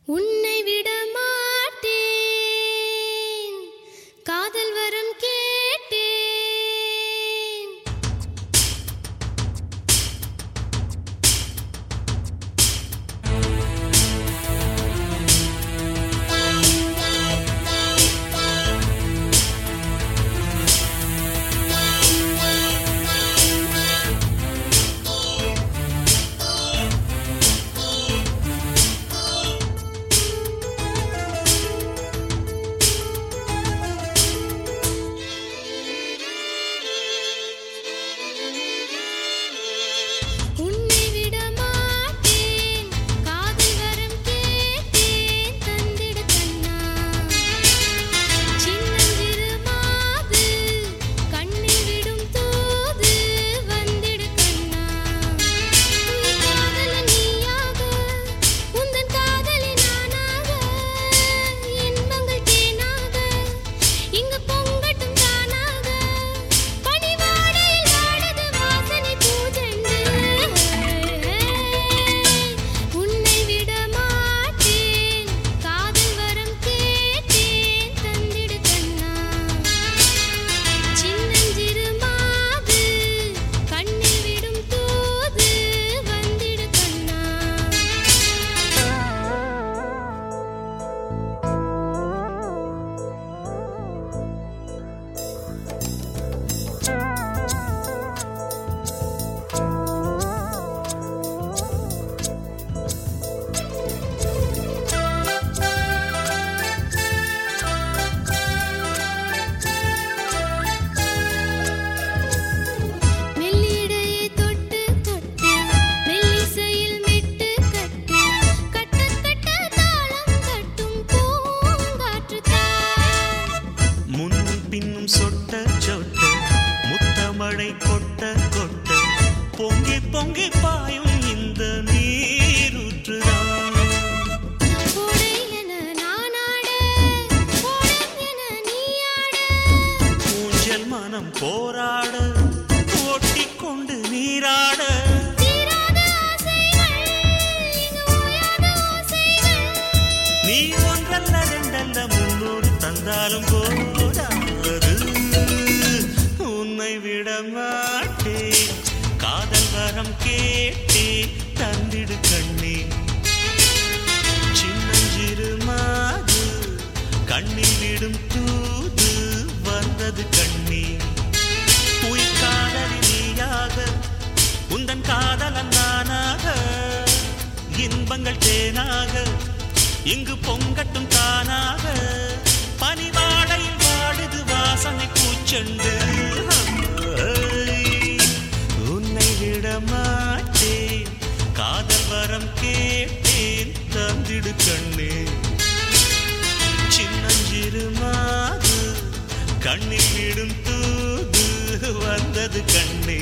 உன்னை விட மாட்டேன் காதல் வரம் கேட்டேன் உன்னை விட மாட்டேன் காதல் வரம் கேட்டேன் தந்திடு கண்ணா சின்னஞ்சிறு மாது கண்ணில் விடும் தூது வந்திடு கண்ணா உன் காதலன் நீயாக உந்தன் காதலி நானாக இன்பங்கள் தேனாக இங்கு பொங்கட்டும் தானாக பனிவாடையில் வாடுது வாசனை பூஜெண்டு உன்னை விட மாட்டேன் காதல் வரம் கேட்டேன் தந்திடு கண்ணா சின்னஞ்சிறு மாது கண்ணில் விடும் தூது வந்திடு கண்ணா மெல்லிடையை தொட்டு தொட்டு மெல்லிசையில் மெட்டு கட்டு கட்ட கட்ட தாளம் கட்டும் பூங்காற்று தான் முன்னும் பின்னும் சொட்ட சொட்ட முத்தமழை கொட்ட கொட்ட பொங்கி பொங்கி பாயும் இந்த நீரூற்றுதான் கோடை என நானாட கோடம் என நீயாட ஊஞ்சல் மனம் போராட ஓட்டிக் கொண்டு நீராட தீராத ஆசைகள் இங்கு ஓயாத ஓசைகள் நீ ஒன்றல்ல ரெண்டல்ல முன்னூறு தந்தாலும் போதாது உன்னை விட மாட்டேன் காதல் வரம் கேட்டே தந்திடு கண்ணே சின்னஞ்சிறு மாது கண்ணில் விடும் தூது வந்தது கண்ணே உயிர் காதலி நீயாக உந்தன் காதலன் நானாக இன்பங்கள் தேனாக இங்கு பொங்கட்டும் தானாக பனிவாடையில் வாடுது வாசனை பூச்செண்டு உன்னை விட மாட்டேன் காதல் வரம் கேட்டேன் தந்திடு கண்ணே சின்னஞ்சிறு மாது கண்ணில் விடும் தூது வந்தது கண்ணே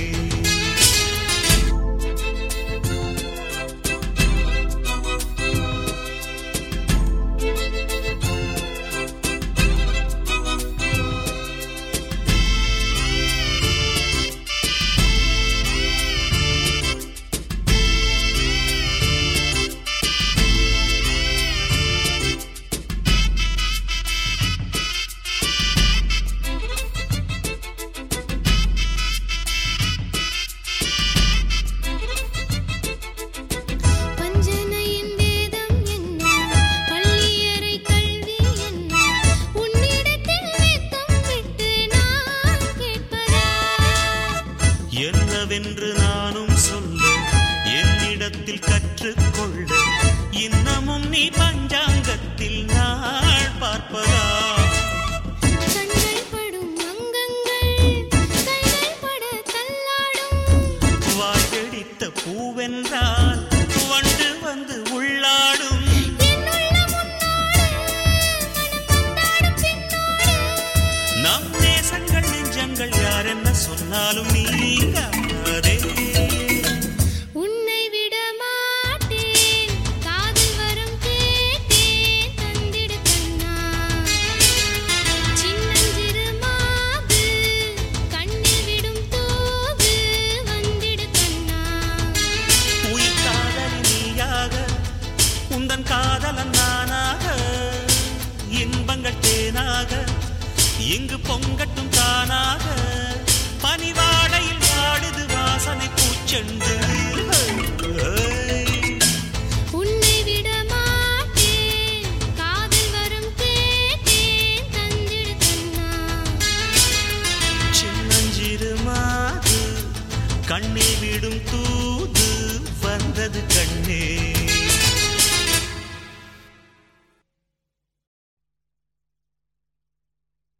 காதலன் நானாக இன்பங்கள் தேனாக இங்கு பொங்கட்டும் தானாக பனிவாடையில் வாடுது வாசனை பூச்செண்டு